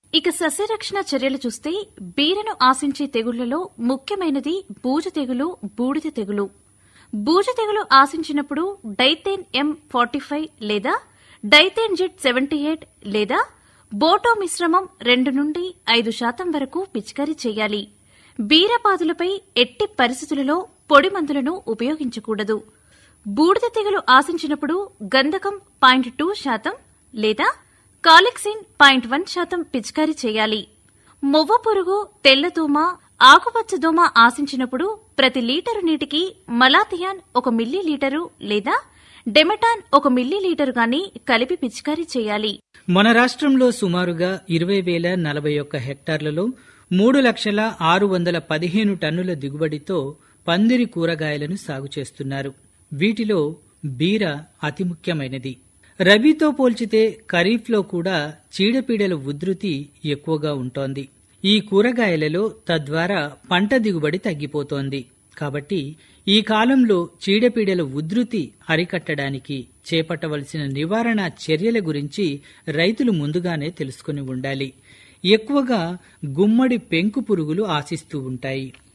ఇక సస్యరక్షణ చర్యలు చూస్తే బీరను ఆశించే తెగుళ్లలో ముఖ్యమైనది బూజు తెగులు బూడిద తెగులు బూజు తెగులు ఆశించినప్పుడు డైతేన్ ఎం ఫార్టీ ఫైవ్ లేదా డైతేన్ జెట్ సెవెంటీ ఎయిట్ లేదా బోటో మిశ్రమం రెండు నుండి ఐదు శాతం వరకు పిచికారీ చేయాలి బీరపాదులపై ఎట్టి పరిస్థితులలో పొడి మందులను ఉపయోగించకూడదు బూడిద తెగులు ఆశించినప్పుడు గంధకం పాయింట్ టూ శాతం లేదా కాలెక్సిన్ పాయింట్ వన్ శాతం పిచికారీ చేయాలి మొవ్వ పురుగు తెల్లదోమ ఆకుపచ్చ దోమ ఆశించినప్పుడు ప్రతి లీటరు నీటికి మలాథియాన్ ఒక మిల్లీ లీటరు లేదా డెమెటాన్ ఒక మిల్లీ లీటరు గాని కలిపి పిచికారీ చేయాలి మన రాష్ట్రంలో సుమారుగా ఇరవై వేల నలభై ఒక్క హెక్టార్లలో మూడు లక్షల ఆరు వందల పదిహేను టన్నుల దిగుబడితో పందిరి కూరగాయలను సాగు చేస్తున్నారు వీటిలో బీర అతి ముఖ్యమైనది రబీతో పోల్చితే ఖరీఫ్లో కూడా చీడపీడల ఉధృతి ఎక్కువగా ఉంటోంది ఈ కూరగాయలలో తద్వారా పంట దిగుబడి తగ్గిపోతోంది కాబట్టి ఈ కాలంలో చీడపీడల ఉధృతి అరికట్టడానికి చేపట్టవలసిన నివారణ చర్యల గురించి రైతులు ముందుగానే తెలుసుకుని ఉండాలి ఎక్కువగా గుమ్మడి పెంకు పురుగులు ఆశిస్తూ ఉంటాయి